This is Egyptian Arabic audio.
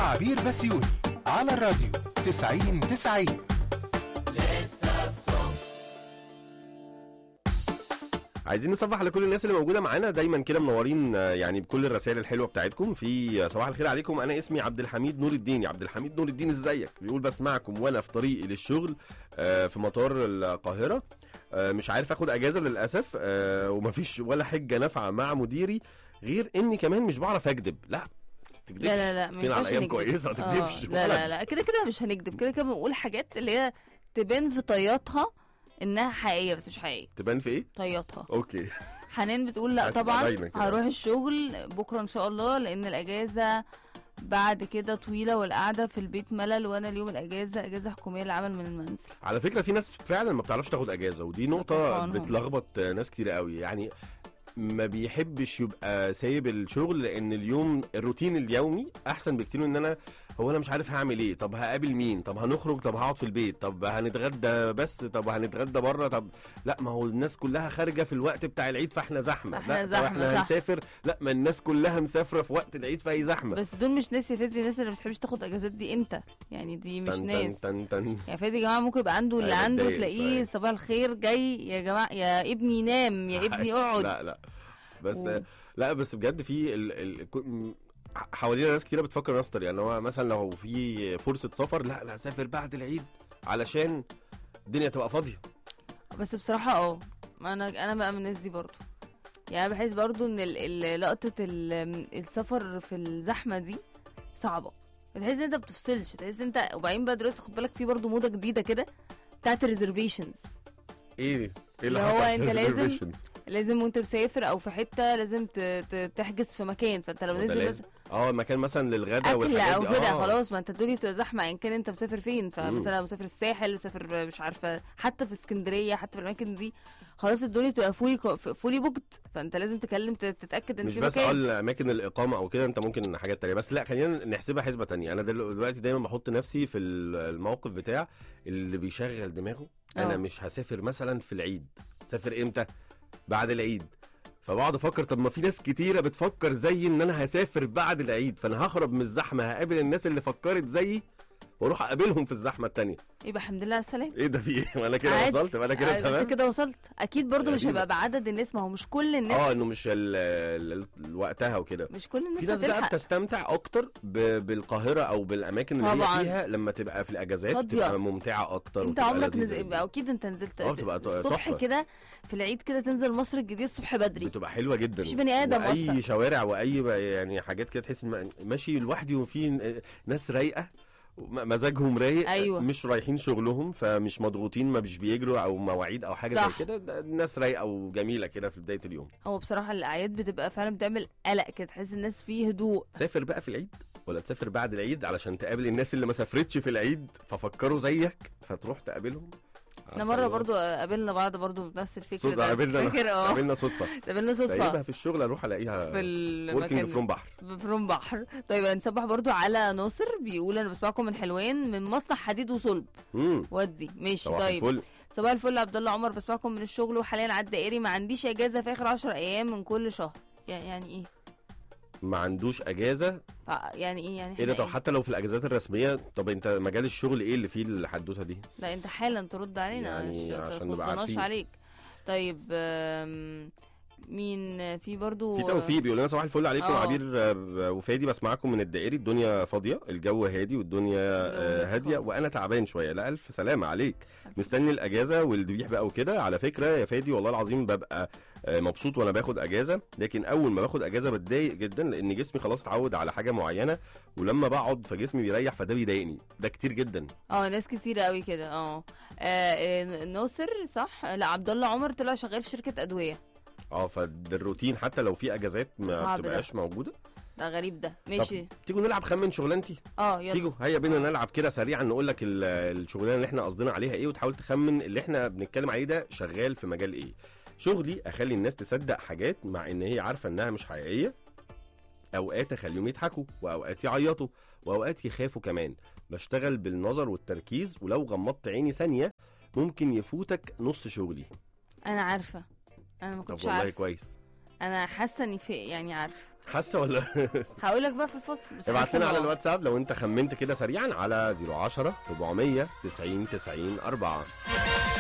عبير بسيوني على الراديو 90 90 عايزين نصبح على كل الناس اللي موجوده معانا دايما كده منورين آه، يعني بكل الرسائل الحلوه بتاعتكم في آه، صباح الخير عليكم انا اسمي عبد الحميد نور الدين يا عبد الحميد نور الدين ازيك بيقول بسمعكم وانا في طريقي للشغل آه، في مطار القاهره آه، مش عارف اخد اجازه للاسف آه، ومفيش ولا حجه نافعه مع مديري غير اني كمان مش بعرف اكذب لا تكذبش لا لا لا ما فين على ينفعش ايام نكذب. كويسه ما آه، تكذبش لا لا لا كده كده مش هنكذب كده كده بنقول حاجات اللي هي تبان في طياتها انها حقيقيه بس مش حقيقيه تبان في ايه طياتها اوكي حنان بتقول لا هتبقى طبعا باينة كده. هروح الشغل بكره ان شاء الله لان الاجازه بعد كده طويله والقعده في البيت ملل وانا اليوم الاجازه اجازه حكوميه للعمل من المنزل على فكره في ناس فعلا ما بتعرفش تاخد اجازه ودي نقطه طبعاً. بتلخبط ناس كتير قوي يعني ما بيحبش يبقى سايب الشغل لان اليوم الروتين اليومي احسن بكتير من ان انا هو انا مش عارف هعمل ايه طب هقابل مين طب هنخرج طب هقعد في البيت طب هنتغدى بس طب هنتغدى بره طب لا ما هو الناس كلها خارجه في الوقت بتاع العيد فاحنا زحمه فإحنا لا طب زحمة، احنا صح. هنسافر لا ما الناس كلها مسافره في وقت العيد فهي زحمه بس دول مش ناس يا فادي الناس اللي ما بتحبش تاخد اجازات دي انت يعني دي مش تن ناس تن تن تن. يعني فادي يا جماعه ممكن يبقى عنده اللي أيوة، عنده متضايق تلاقيه شوية. صباح الخير جاي يا جماعه يا ابني نام يا ابني اقعد لا لا بس و- لا بس بجد في ال... ال... كو- م- حوالينا ناس كتيره بتفكر نفس الطريقه ان هو مثلا لو في فرصه سفر لا لا اسافر بعد العيد علشان الدنيا تبقى فاضيه بس بصراحه اه ما انا انا بقى من الناس دي برضو يعني أنا بحس برضو ان ال- ال- لقطه ال- السفر في الزحمه دي صعبه تحس ان انت بتفصلش تحس انت وبعدين بقى دلوقتي خد بالك في برضو موضه جديده كده بتاعت الريزرفيشنز ايه ايه اللي اللي حصل هو في أنت لازم الreservations؟ لازم وانت مسافر او في حته لازم ت- ت- تحجز في مكان فانت لو وده نزل لازم. مثلا اه مكان مثلا للغدا اكل والحاجات او دي. كده آه. خلاص ما انت الدنيا بتبقى زحمه ان كان انت مسافر فين فمثلا لو مسافر الساحل مسافر مش عارفه حتى في اسكندريه حتى في الاماكن دي خلاص الدنيا بتبقى فولي فولي بوكت فانت لازم تكلم ت- تتاكد ان مش في بس اه مكان اماكن الاقامه او كده انت ممكن حاجات تانية بس لا خلينا نحسبها حسبه تانية انا دل- دلوقتي دايما بحط نفسي في ال- الموقف بتاع اللي بيشغل دماغه انا اه. مش هسافر مثلا في العيد سافر امتى بعد العيد فبقعد افكر طب ما في ناس كتيره بتفكر زي ان انا هسافر بعد العيد فانا ههرب من الزحمه هقابل الناس اللي فكرت زيي واروح اقابلهم في الزحمه التانية يبقى الحمد لله على السلامه ايه ده في ايه وانا كده عادي. وصلت وانا كده آه، تمام انت كده وصلت اكيد برضو مش غريبة. هيبقى بعدد الناس ما هو مش كل الناس اه انه مش ال- ال- ال- وقتها وكده مش كل الناس في ناس بقى هتلحق بتستمتع اكتر ب- بالقاهره او بالاماكن اللي طبعاً. هي فيها لما تبقى في الاجازات فاضية. تبقى ممتعه اكتر انت وتبقى عمرك لذيذة نزل جداً. اكيد انت نزلت اه، بتبقى الصبح تحفة. كده في العيد كده تنزل مصر الجديد الصبح بدري بتبقى حلوه جدا مفيش بني آدم واي أصلاً. شوارع واي بقى يعني حاجات كده تحس ان ماشي لوحدي وفي ناس رايقه م- مزاجهم رايق أيوة. مش رايحين شغلهم فمش مضغوطين ما مش بيجروا او مواعيد او حاجه زي صح. كده ده الناس رايقه وجميله كده في بدايه اليوم هو بصراحه الاعياد بتبقى فعلا بتعمل قلق كده تحس الناس فيه هدوء تسافر بقى في العيد ولا تسافر بعد العيد علشان تقابل الناس اللي ما سافرتش في العيد ففكروا زيك فتروح تقابلهم احنا مره برضو قابلنا بعض برضو بنفس الفكره صدفة ده قابلنا فاكر اه قابلنا صدفه قابلنا سايبها صدفه في الشغل اروح الاقيها في وركينج المكان فروم بحر فروم بحر طيب هنصبح برضو على ناصر بيقول انا بسمعكم من حلوان من مصنع حديد وصلب امم ودي ماشي صباح طيب الفل صباح الفل عبد الله عمر بسمعكم من الشغل وحاليا على الدائري ما عنديش اجازه في اخر 10 ايام من كل شهر يعني يعني ايه ما عندوش اجازه ف- يعني ايه يعني ايه ده إحنا طب حتى لو في الاجازات الرسميه طب انت مجال الشغل ايه اللي فيه الحدوته دي لا انت حالا ترد علينا يعني عش- عشان نبقى تخضناش عارفين. عليك طيب آم، مين في برضو في توفيق بيقول لنا صباح الفل عليكم آه. عبير آه، وفادي بسمعكم من الدائري الدنيا فاضيه الجو هادي والدنيا آه، الجو هاديه خالص. وانا تعبان شويه لا الف سلامه عليك مستني الاجازه والذبيح بقى وكده على فكره يا فادي والله العظيم ببقى آه، مبسوط وانا باخد اجازه لكن اول ما باخد اجازه بتضايق جدا لان جسمي خلاص اتعود على حاجه معينه ولما بقعد فجسمي بيريح فده بيضايقني ده كتير جدا اه ناس كتير قوي كده اه آه، ناصر صح لا عبد الله عمر طلع شغال في شركه ادويه اه فده الروتين حتى لو في اجازات ما صعب ده. بتبقاش موجوده ده غريب ده ماشي تيجوا نلعب خمن شغلانتي اه يلا تيجوا هيا بينا نلعب كده سريعا نقول لك ال- الشغلانه اللي احنا قصدنا عليها ايه وتحاول تخمن اللي احنا بنتكلم عليه ده شغال في مجال ايه شغلي اخلي الناس تصدق حاجات مع ان هي عارفه انها مش حقيقيه اوقات اخليهم يضحكوا واوقات يعيطوا واوقات يخافوا كمان بشتغل بالنظر والتركيز ولو غمضت عيني ثانيه ممكن يفوتك نص شغلي انا عارفه انا ما طب كنتش والله عارفه كويس انا حاسه اني في يعني عارفه حاسه ولا هقول لك بقى في الفصل بس ابعت حاسة لنا إن على آه. الواتساب لو انت خمنت كده سريعا على 010 400 90 90 4